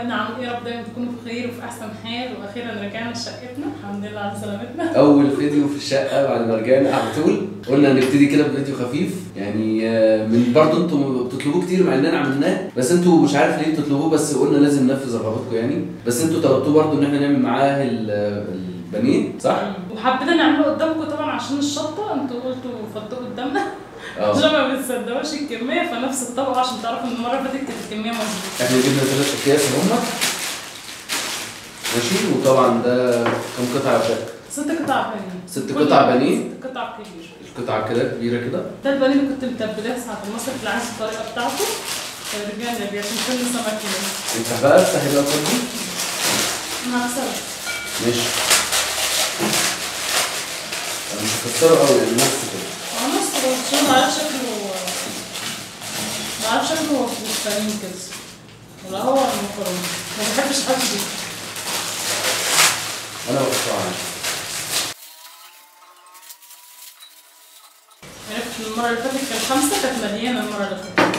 حبايبنا عامل ايه يا رب دايما تكونوا بخير وفي احسن حال واخيرا رجعنا لشقتنا الحمد لله على سلامتنا اول فيديو في الشقه بعد ما رجعنا على طول قلنا نبتدي كده بفيديو خفيف يعني آه، من برضه انتوا بتطلبوه كتير مع اننا عملناه بس انتوا مش عارف ليه بتطلبوه بس قلنا لازم ننفذ رغباتكم يعني بس انتوا طلبتوه برضه ان احنا نعمل معاه ال- البانيه صح؟ وحبينا نعمله قدامكم طبعا عشان الشطه انتوا قلتوا فضوا قدامنا عشان اه ما بتصدقوش الكميه فنفس الطبق عشان تعرفوا ان المره اللي فاتت كانت الكميه مظبوطه احنا جبنا ثلاث اكياس هم ماشي وطبعا ده كم قطعه يا شك؟ ست قطع بانيه ست كل- قطع بانيه؟ ست قطع كبير القطعه كده كبيره كده ده البانيه اللي كنت متبلاه ساعه المصرف اللي عايز الطريقه بتاعته رجعنا بيه عشان كل سمك كده افتح بقى افتح بقى فضي انا هكسرها ماشي انا مش هكسره قوي يعني نص كده اه نص بس عشان ما اعرفش شكله ما اعرفش شكله هو مستنيين كده ولا هو ولا المكرونه ما بحبش حاجه دي انا بقطعها عادي. عرفت إن المره اللي فاتت كان خمسه كانت مليانه المره اللي فاتت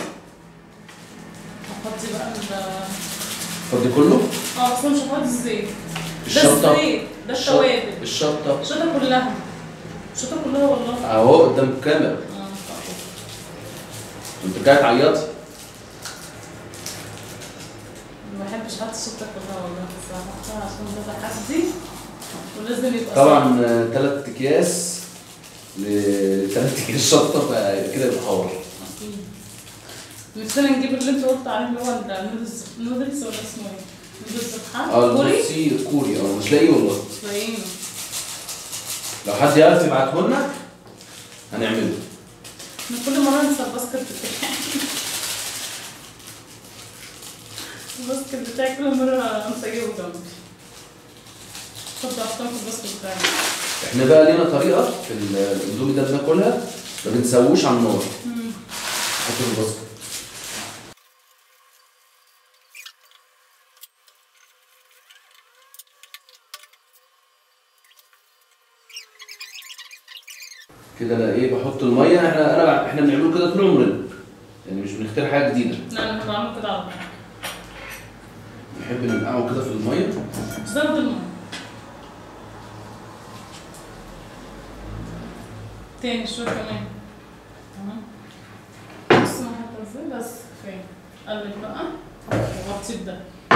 هحط بقى ال فضي كله اه بس أنا مش هحط الزيت ده الشطه الزيت ده الشط- التوابل الشطه الشطه كلها الشطه كلها والله اهو قدام الكاميرا اه طيب. انت قاعد تعيطي ما بحبش احط الشطه كلها والله بس هحطها عشان ده تحدي ولازم يبقى طبعا ثلاث اكياس لثلاث اكياس شطه فكده يبقى حوار أكيد. نفسنا نجيب اللي انت قلت عليه اللي هو النودلز نودلز ولا اسمه ايه؟ نودلز بحال اه كوري البصي الكوري اه مش لاقيه والله مش لاقيينه لو حد يعرف يبعته لنا هنعمله احنا كل مرة ننسى الباسكت بتاعي الباسكت بتاعي كل مرة انسى اجيبه جنبي اتفضل احطهم في الباسكت بتاعي احنا بقى لينا طريقه في ال- الاندومي ده بناكلها ما بنسووش على النار نحطه في الباسكت كده انا ايه بحط الميه احنا انا احنا بنعمله كده طول عمرنا يعني مش بنختار حاجه جديده لا انا بعمل كده على طول بنحب ننقعه كده في الميه زود الماء تاني شوية كمان تمام بص ما حتى ازاي بس كفاية قلب بقى وغطيه بده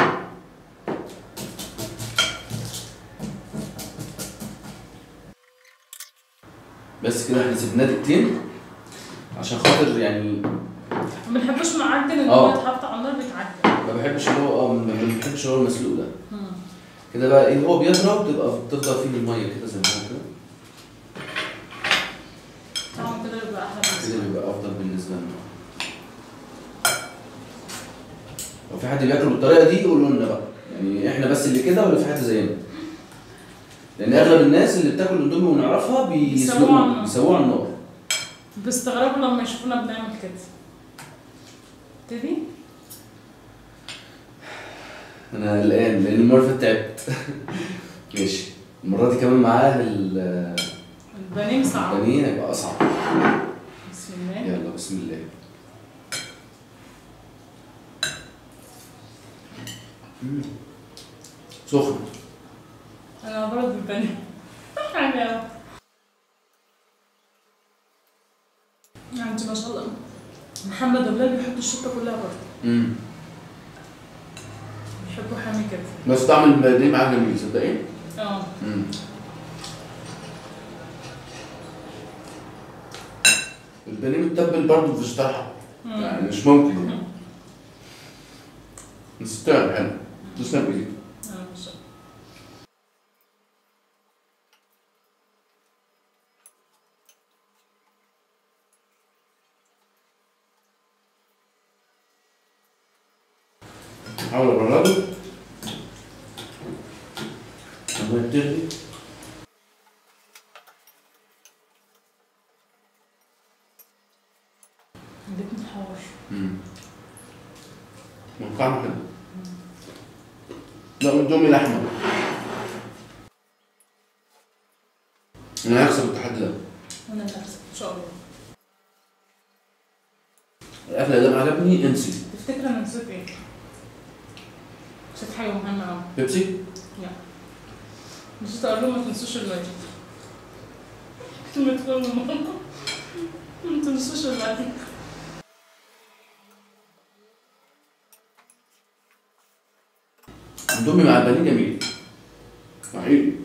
بس كده احنا سيبناه دقيقتين عشان خاطر يعني ما بنحبوش معجن ان اه. هو يتحط على النار بيتعجن ما بحبش اللي هو اه ما بحبش اللي هو المسلوق ده كده بقى ايه هو بيضرب تبقى بتفضل فيه الميه كده زي ما هو كده طبعا كده بيبقى احلى كده بالنسبة بيبقى افضل بالنسبه لنا لو في حد بياكل بالطريقه دي يقولوا لنا بقى يعني احنا بس اللي كده ولا في حد زينا لان اغلب الناس اللي بتاكل اندومي ونعرفها بيسووها على بيسلقوها النار. بيسووها على النار بيستغربوا لما يشوفونا بنعمل كده ابتدي انا قلقان لان المره اللي فاتت تعبت ماشي المره دي كمان معاها ال- البانيه صعب البانيه هيبقى اصعب بسم الله يلا بسم الله مم. سخن انا برد بالبانيه حاجة أوي. انت ما شاء الله محمد وبلال بيحطوا الشطه كلها برضه امم بيحبوا حامي كده بس طعم البانيه معاه جميل صدقني اه امم البانيه متبل برضه في الشطرحه مم. يعني مش ممكن يعني بس طعم حلو تسلم ايديك اه ما شاء الله حاول ابرده لما يبتدي اديتني حوار امم طعمه حلو لا اندومي لحمه انا هكسب التحدي ده وانا اللي هكسب ان شاء الله الاكل ده عجبني انسي تفتكر انا نسيت ايه؟ نسيت حاجة مهمة أوي بيبسي نسيت أقول لهم ما تنسوش اللايك كلمة كل مرة ما تنسوش اللايك اندومي مع البانيه جميل صحيح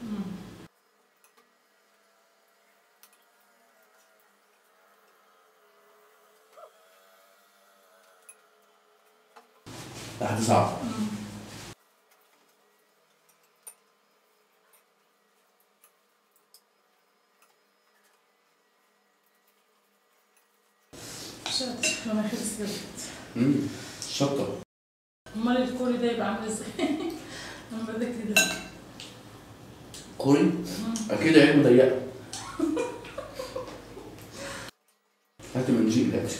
تحت صعب شاطر لما خلص جبت امم شطه أمال الكوري ده يبقى عامل ازاي؟ لما بدك كده كوري اكيد عين ضيقه هات منجيل هات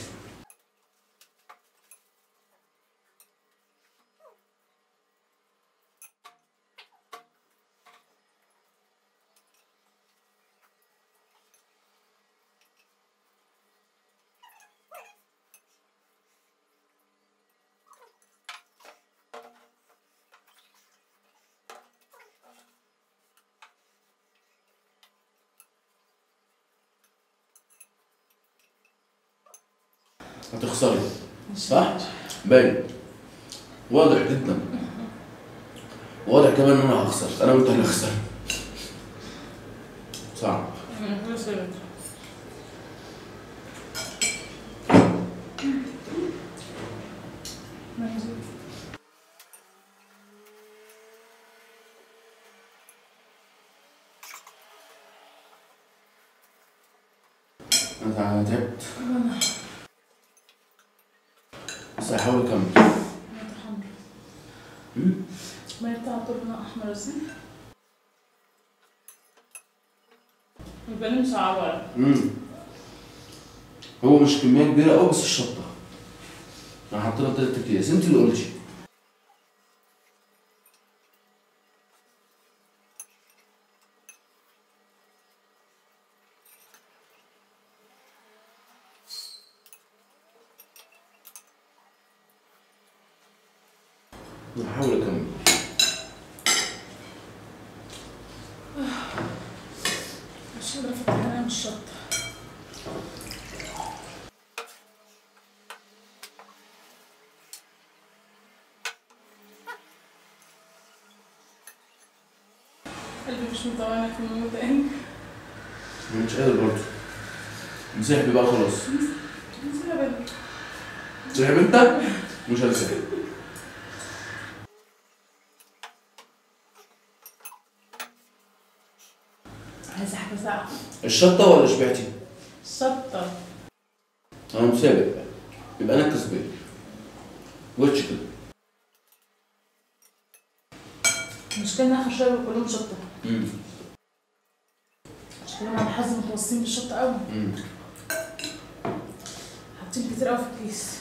هتخسري صح؟ باين واضح جدا واضح كمان ان انا هخسر انا وانت هنخسر صعب أنا خلص جبت انا تعبت بس هحاول اكمل مم؟ ما يطلع طولنا أحمر ازاي؟ يبقى نمشي على ورق مم. هو مش كميه كبيره قوي بس الشطه انا حاطين تلات اكياس انت اللي قلتي هحاول اكمل مش قادرة أفتح أنا من الشطة قلبي مش مطمئنة في الموت تاني انا مش قادر برضه انسحبي بقى خلاص نسيبها بدري انسحب انت مش هنسحب عايزة حاجة ساقعة الشطه ولا شبعتي؟ شطة انا مسابق يبقى انا الكسبان وش كده المشكلة إن آخر شوية كلهم شطة مم. عشان كده مع الحظ متوصين بالشطة أوي مم. حاطين كتير أوي في الكيس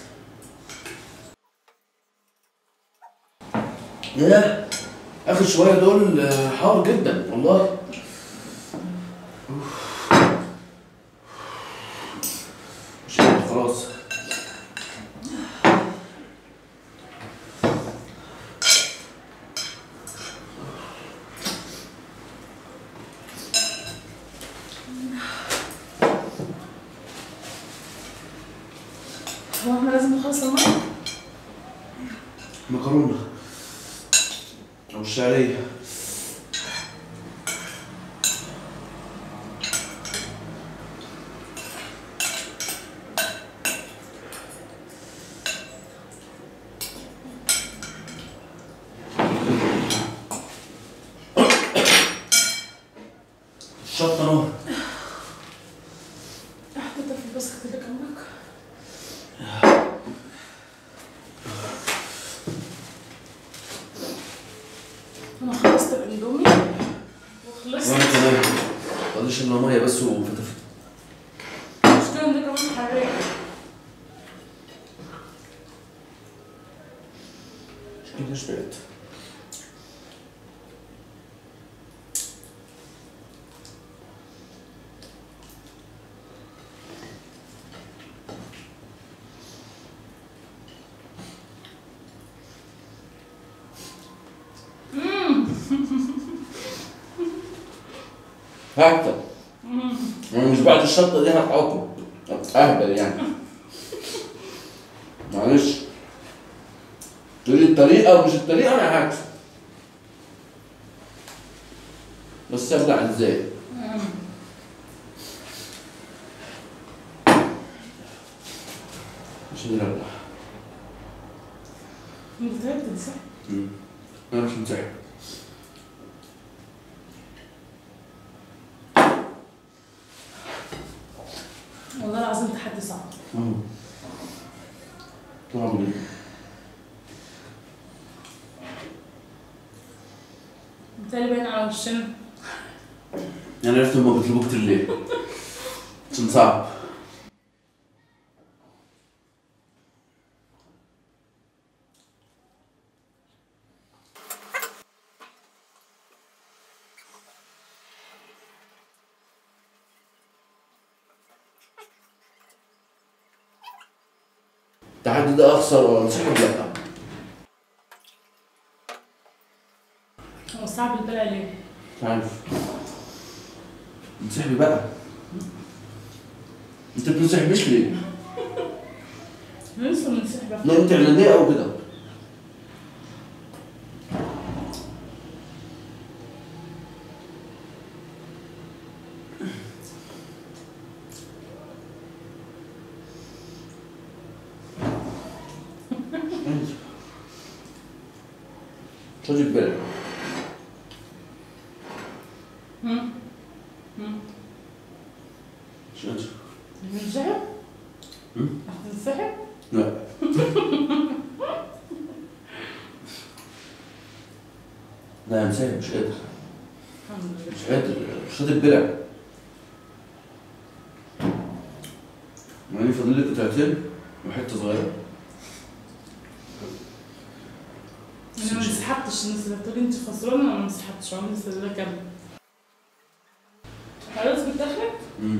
ياه اخر شويه دول آه، حار جدا والله أوف. مش قادر خلاص هو احنا لازم نخلص المية؟ مكرونه او الشعريه الشطه نهر حطيتها في الباسكت اللي جنبك انا خلصت الاندومي وخلصت وانا كمان مفضلش الا ميه بس وفتفت المشكلة ان ده كمان حراق كده شبعت هكتب انا مش بعد الشطه دي هتعاقب اهبل يعني معلش تقولي الطريقه ومش الطريقه انا هكسب بس ابلع ازاي مش قادر ابلع انت تعبت ازاي؟ مم. انا مش منسحب والله العظيم تحدي صعب طبعا بجد. بالتالي باين على وشنا انا عرفت هما بيطلبوا كتير ليه عشان صعب التحدي ده اخسر ولا انسحب لا هو صعب البلع ليه؟ مش عارف انسحبي بقى انت بتنسحبيش ليه؟ لسه بنسحب لا انت اعلانيه او كده خدي بالك مم. مم. مش قادر بنسحب؟ مم. هتنسحب؟ لا لا يا مساعد مش قادر الحمد لله مش قادر مش قادر بلع يعني فاضل لي قطعتين وحته صغيره انا ما انسحبتش الناس اللي بتقولي انت خسرانه انا ما انسحبتش عمري لسه ده كمل خلاص بتاخد؟ مم.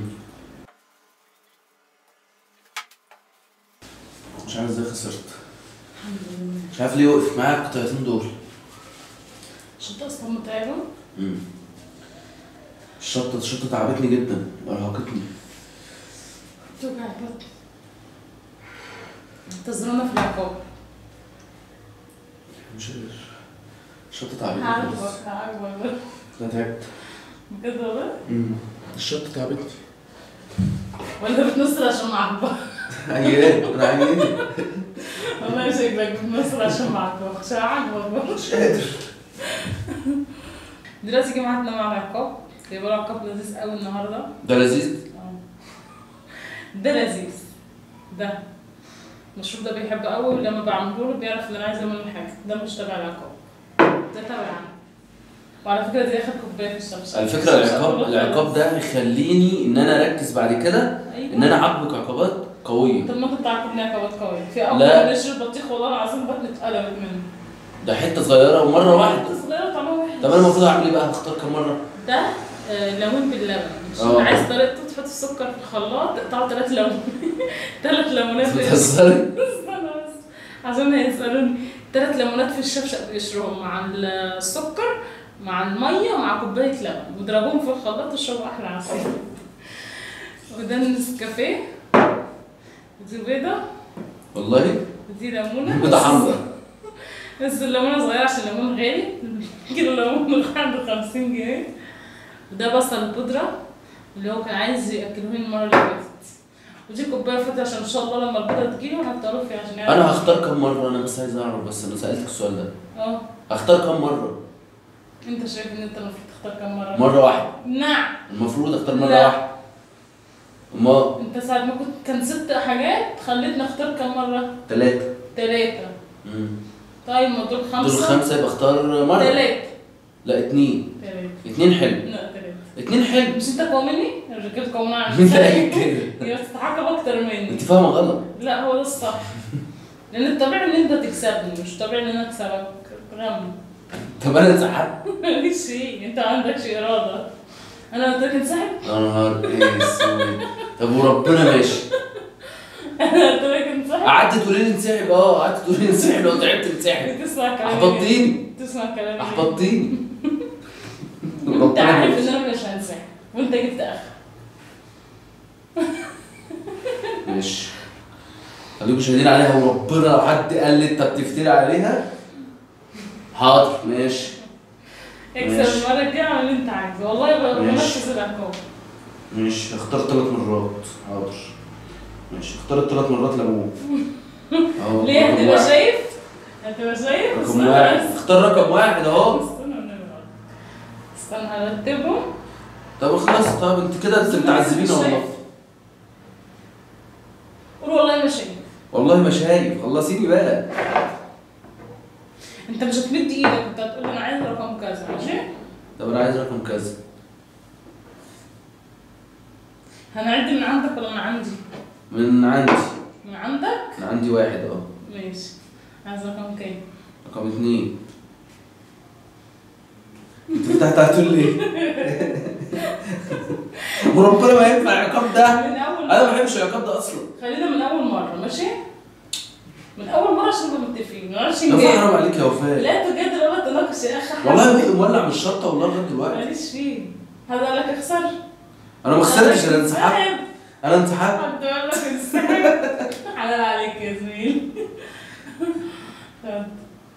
مش عارف ازاي خسرت الحمد لله مش عارف ليه وقف معايا القطعتين دول الشطه اصلا متعبه مم. الشطه الشطه تعبتني جدا ارهقتني توجع البطن انتظرونا في العقاب مش قادر الشطه تعبتني هعجبك هعجبك انا تعبت بجد والله مم. الشطه تعبتني ولا بتنصر عشان معجبك عيان انا عيان والله شكلك بتنصر عشان معجبك عشان عاجبك مش قادر دلوقتي جماعتنا مع العقاب بيقولوا عقاب لذيذ قوي النهارده ده لذيذ اه. ده لذيذ ده المشروب ده بيحبه قوي ولما بعمله له بيعرف ان انا عايزه منه حاجه ده مش تبع العقاب ده تبعنا وعلى فكره دي اخر كوبايه في الشمس على فكره العقاب العقاب ده هيخليني ان انا اركز بعد كده أيوة. ان انا اعاقبك عقوبات قويه طب ما انت بتعاقبني عقوبات قويه في اول لا. ما نشرب بطيخ والله العظيم بطني اتقلبت منه ده حته صغيره ومره واحده حتة صغيره طعمها وحش طب انا المفروض اعمل ايه بقى هختار كام مره ده آه، ليمون باللبن مش اه. عايز طريقته تحط السكر في الخلاط تقطعه ثلاث ليمون ثلاث ليمونات في بتهزري استنى بس عشان هيسألوني ثلاث ليمونات في الشفشق بيشربهم مع السكر مع المية ومع كوباية لبن واضربوهم في الخلاط واشربوا أحلى عصير وده النسكافيه ودي بيضة والله ودي ليمونة بيضة حمرا بس الليمونة صغيرة عشان الليمون غالي كيلو ليمون عنده 50 جنيه وده بصل بودرة اللي هو كان عايز ياكلوني المرة اللي فاتت ودي كوباية فاتة عشان ان شاء الله لما البيضة تجيلي هحطها فيها عشان يعرف انا هختار كام مره انا بس عايز اعرف بس انا سالتك السؤال ده اه هختار كام مره انت شايف ان انت المفروض تختار كام مرة؟ مره واحده نعم المفروض اختار مره لا. واحده ما انت ساعة ما كنت كان ست حاجات خليتني اختار كام مرة؟ ثلاثه تلاتة طيب ما دول دول خمسة خمسه يبقى اختار مره تلاتة لا اتنين تلاتة اتنين حلو لا تلاتة اتنين حلو مش انت قومني؟ الرجال قومنا على انت نفسك. قايل كده يبقى تتعاقب اكتر مني انت فاهمه غلط لا هو ده الصح لان الطبيعي ان انت تكسبني مش طبيعي ان انا اكسبك غم طب انا انسحبت ماليش شيء انت ما عندكش اراده انا قلت لك انسحب يا نهار ايه اسود طب وربنا ماشي انا قلت لك انسحب قعدت تقولي لي انسحب اه قعدت تقولي لي انسحب لو تعبت انسحب تسمع كلامي احبطتيني تسمع كلامي احبطتيني انت ربنا عارف ماشي. ان انا مش هنسحب وانت جبت اخر ماشي خليكم شاهدين عليها وربنا لو حد قال لي انت بتفتري عليها حاضر ماشي اكسب ماشي. المره الجايه اعمل اللي انت عايزه والله بقى ماشي. بنفذ العقاب ماشي اختار ثلاث مرات حاضر ماشي اختار الثلاث مرات ليمون اهو ليه رقم هتبقى واحد. شايف؟ هتبقى شايف؟ رقم استنى واحد بس. اختار رقم واحد اهو استنى ونبقى. استنى هرتبهم طب خلاص طب انت كده انت بتعذبينا والله قول والله ما شايف والله ما شايف خلصيني بقى انت مش هتمد ايدك انت هتقول انا عايز رقم كذا ماشي؟ طب انا عايز رقم كذا هنعد من عندك ولا من عندي؟ من عندي من عندك؟ من عندي واحد اه ماشي عايز رقم كام؟ رقم اثنين انت فتحت هتقول ليه؟ وربنا ما ينفع العقاب ده من اول انا ما بحبش العقاب ده اصلا خلينا من اول مره ماشي؟ من اول مره عشان نبقى متفقين ما نعرفش يا وفاء نجاوب حرام عليك يا وفاء لا بجد ولا تناقش يا اخي أحمد. والله مولع من الشطه والله لغايه دلوقتي ماليش فيه هذا قال لك اخسر انا ما خسرتش انا انسحبت انسحب انا انسحبت حد قال لك انسحب حلال عليك يا زميل خد.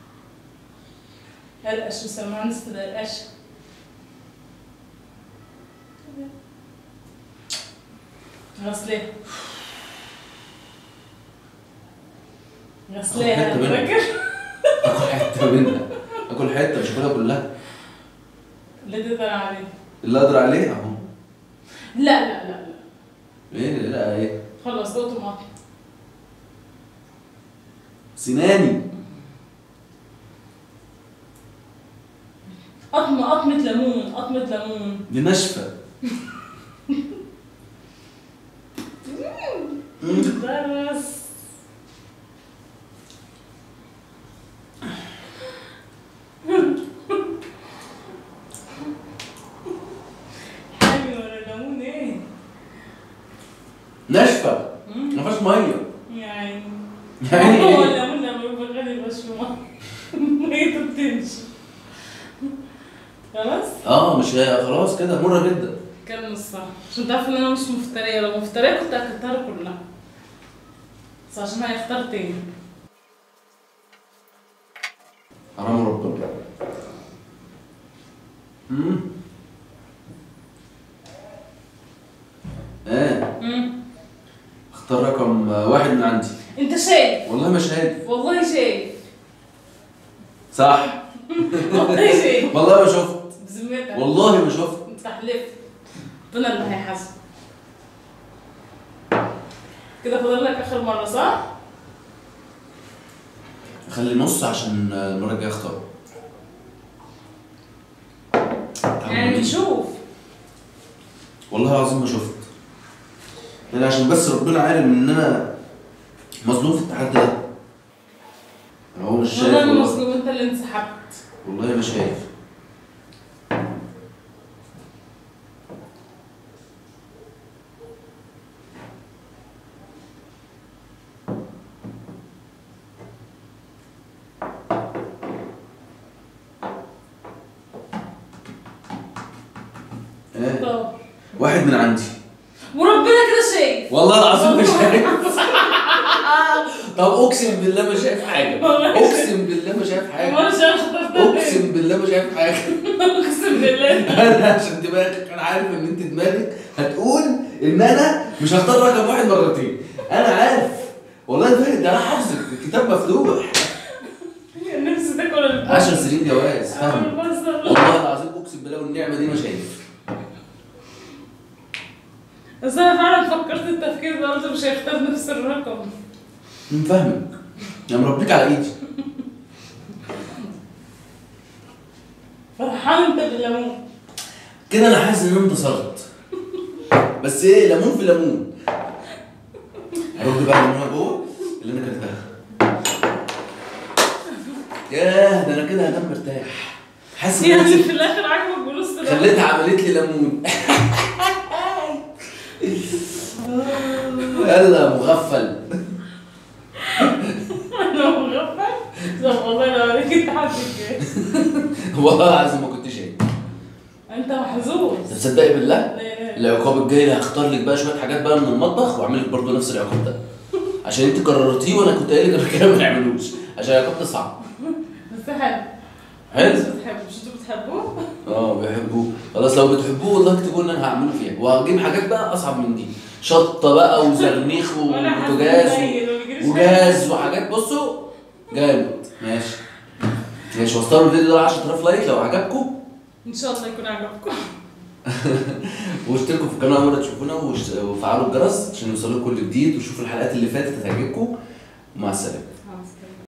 ارقش وسمعني استاذ ارقش غسلاه غسلاها حتة منها. فاكر؟ اكل حته منها اكل حته مش هاكلها كلها اللي تقدر عليه اللي اقدر عليه اهو لا لا لا لا ايه لا ايه خلص دوت طماطم سناني قطمة قطمة ليمون قطمة ليمون دي ناشفه بس حامي ولا ليمون ايه؟ ناشفه مم. ما فيهاش ميه يعني يعني هو ايه الليمون لما يبقى غالي يبقى شو ميته بتمشي خلاص؟ اه مش هي خلاص كده مره جدا كان الصح عشان تعرف ان انا مش مفترية لو مفترية كنت اكلتها له كلها بس عشان هيختار تاني حرام ربنا امم اه مم. اختار رقم واحد من عندي انت شايف والله ما شايف والله شايف صح والله شايف والله ما شفت بذمتك والله ما شفت انت حلفت ربنا اللي هيحاسبك كده فاضل لك اخر مرة صح؟ خلي نص عشان المره الجايه اختار يعني نشوف والله العظيم ما شفت يعني عشان بس ربنا عارف ان انا مظلوم في التحدي ده هو مش شايف والله والله المظلوم انت اللي انسحبت والله ما شايف ايه طب واحد من عندي وربنا كده شايف والله العظيم مش شايف طب اقسم بالله ما شايف حاجه اقسم بالله ما شايف حاجه مش هختار ده اقسم بالله ما شايف حاجه اقسم بالله انا عشان دماغك انا عارف ان انت دماغك هتقول ان انا مش هختار رقم واحد مرتين انا عارف والله انا فاهم ده انا حافظ الكتاب مفتوح نفسي تاكل البصل 10 سنين جواز فاهم البصل والله العظيم اقسم بالله والنعمه دي ما شايف بس انا فعلا فكرت التفكير ده قلت مش هيختار نفس الرقم مين فاهمك يا مربيك على ايدي فرحان انت بالليمون كده انا حاسس ان انا انتصرت بس ايه ليمون في ليمون هرد بقى الليمونه جوه اللي انا كاتبها ياه ده انا كده هنام مرتاح حاسس ان يعني أنا في الاخر عاجبك بنص الرقم خليتها عملت لي ليمون يلا مغفل انا مغفل طب والله لو اوريك التحدي الجاي والله العظيم ما كنت شايف انت محظوظ محظوظ تصدقي بالله لا إله إلا العقاب الجاي اللي هختار لك بقى شويه حاجات بقى من المطبخ واعمل لك برضه نفس العقاب ده عشان انت قررتيه وانا كنت قايل لك قبل كده ما نعملوش عشان العقاب ده صعب بس حلو حلو بس بتحبوا مش انتوا بتحبوه؟ اه بيحبوه خلاص لو بتحبوه والله اكتبوا لنا انا هعمله فيها وهجيب حاجات بقى اصعب من دي شطه بقى وزرنيخ وانا حاسة وبوتاجاز قليل، ما بيجيليش وجاز وحاجات بصوا جامد ماشي ماشي وصلوا الفيديو ده 10000 لايك لو عجبكم ان شاء الله يكون عجبكم واشتركوا في القناه اول ما تشوفونا وش- وفعلوا الجرس عشان يوصلكم كل جديد وشوفوا الحلقات اللي فاتت هتعجبكم ومع السلامه